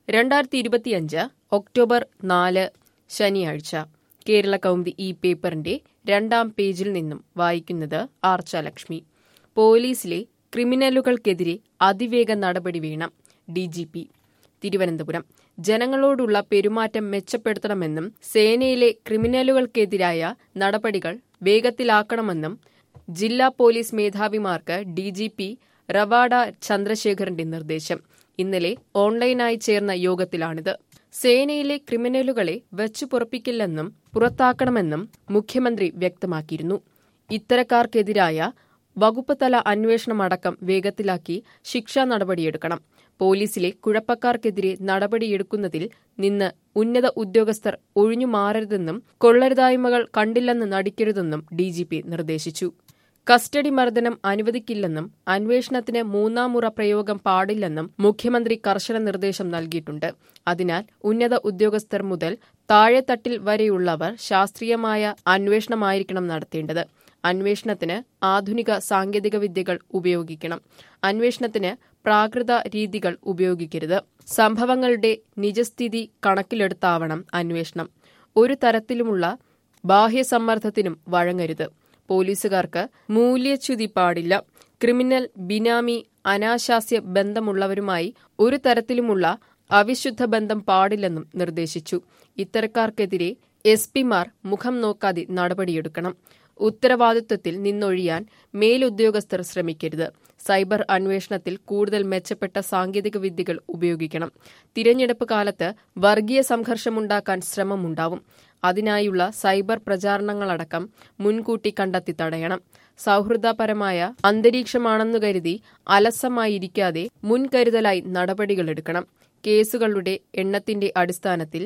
രണ്ടായിരത്തി ഇരുപത്തിയഞ്ച് ഒക്ടോബർ നാല് ശനിയാഴ്ച കേരള കൗമുദി ഈ പേപ്പറിന്റെ രണ്ടാം പേജിൽ നിന്നും വായിക്കുന്നത് ആർച്ചാലക്ഷ്മി പോലീസിലെ ക്രിമിനലുകൾക്കെതിരെ അതിവേഗ നടപടി വേണം ഡി ജി പി തിരുവനന്തപുരം ജനങ്ങളോടുള്ള പെരുമാറ്റം മെച്ചപ്പെടുത്തണമെന്നും സേനയിലെ ക്രിമിനലുകൾക്കെതിരായ നടപടികൾ വേഗത്തിലാക്കണമെന്നും ജില്ലാ പോലീസ് മേധാവിമാർക്ക് ഡി ജി പി റവാഡ ചന്ദ്രശേഖരന്റെ നിർദ്ദേശം ഇന്നലെ ഓൺലൈനായി ചേർന്ന യോഗത്തിലാണിത് സേനയിലെ ക്രിമിനലുകളെ വച്ചു പുറപ്പിക്കില്ലെന്നും പുറത്താക്കണമെന്നും മുഖ്യമന്ത്രി വ്യക്തമാക്കിയിരുന്നു ഇത്തരക്കാർക്കെതിരായ വകുപ്പ് തല അന്വേഷണമടക്കം വേഗത്തിലാക്കി ശിക്ഷാ നടപടിയെടുക്കണം പോലീസിലെ കുഴപ്പക്കാർക്കെതിരെ നടപടിയെടുക്കുന്നതിൽ നിന്ന് ഉന്നത ഉദ്യോഗസ്ഥർ ഒഴിഞ്ഞു മാറരുതെന്നും കൊള്ളരുതായ്മകൾ കണ്ടില്ലെന്ന് നടിക്കരുതെന്നും ഡിജിപി നിർദ്ദേശിച്ചു കസ്റ്റഡി മർദ്ദനം അനുവദിക്കില്ലെന്നും അന്വേഷണത്തിന് മൂന്നാം മുറ പ്രയോഗം പാടില്ലെന്നും മുഖ്യമന്ത്രി കർശന നിർദ്ദേശം നൽകിയിട്ടുണ്ട് അതിനാൽ ഉന്നത ഉദ്യോഗസ്ഥർ മുതൽ താഴെത്തട്ടിൽ വരെയുള്ളവർ ശാസ്ത്രീയമായ അന്വേഷണമായിരിക്കണം നടത്തേണ്ടത് അന്വേഷണത്തിന് ആധുനിക സാങ്കേതിക വിദ്യകൾ ഉപയോഗിക്കണം അന്വേഷണത്തിന് പ്രാകൃത രീതികൾ ഉപയോഗിക്കരുത് സംഭവങ്ങളുടെ നിജസ്ഥിതി കണക്കിലെടുത്താവണം അന്വേഷണം ഒരു തരത്തിലുമുള്ള ബാഹ്യസമ്മർദ്ദത്തിനും വഴങ്ങരുത് പോലീസുകാർക്ക് മൂല്യച്യുതി പാടില്ല ക്രിമിനൽ ബിനാമി അനാശാസ്യ ബന്ധമുള്ളവരുമായി ഒരു തരത്തിലുമുള്ള അവിശുദ്ധ ബന്ധം പാടില്ലെന്നും നിർദ്ദേശിച്ചു ഇത്തരക്കാർക്കെതിരെ എസ് പിമാർ മുഖം നോക്കാതെ നടപടിയെടുക്കണം ഉത്തരവാദിത്വത്തിൽ നിന്നൊഴിയാൻ മേലുദ്യോഗസ്ഥർ ശ്രമിക്കരുത് സൈബർ അന്വേഷണത്തിൽ കൂടുതൽ മെച്ചപ്പെട്ട സാങ്കേതിക വിദ്യകൾ ഉപയോഗിക്കണം തിരഞ്ഞെടുപ്പ് കാലത്ത് വർഗീയ സംഘർഷമുണ്ടാക്കാൻ ശ്രമമുണ്ടാവും അതിനായുള്ള സൈബർ പ്രചാരണങ്ങളടക്കം മുൻകൂട്ടി കണ്ടെത്തി തടയണം സൗഹൃദപരമായ അന്തരീക്ഷമാണെന്നു കരുതി അലസമായിരിക്കാതെ മുൻകരുതലായി നടപടികളെടുക്കണം കേസുകളുടെ എണ്ണത്തിന്റെ അടിസ്ഥാനത്തിൽ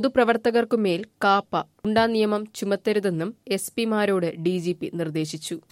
പൊതുപ്രവർത്തകർക്കുമേൽ കാപ്പ ഗുണ്ടാ നിയമം ചുമത്തരുതെന്നും എസ് പിമാരോട് ഡി നിർദ്ദേശിച്ചു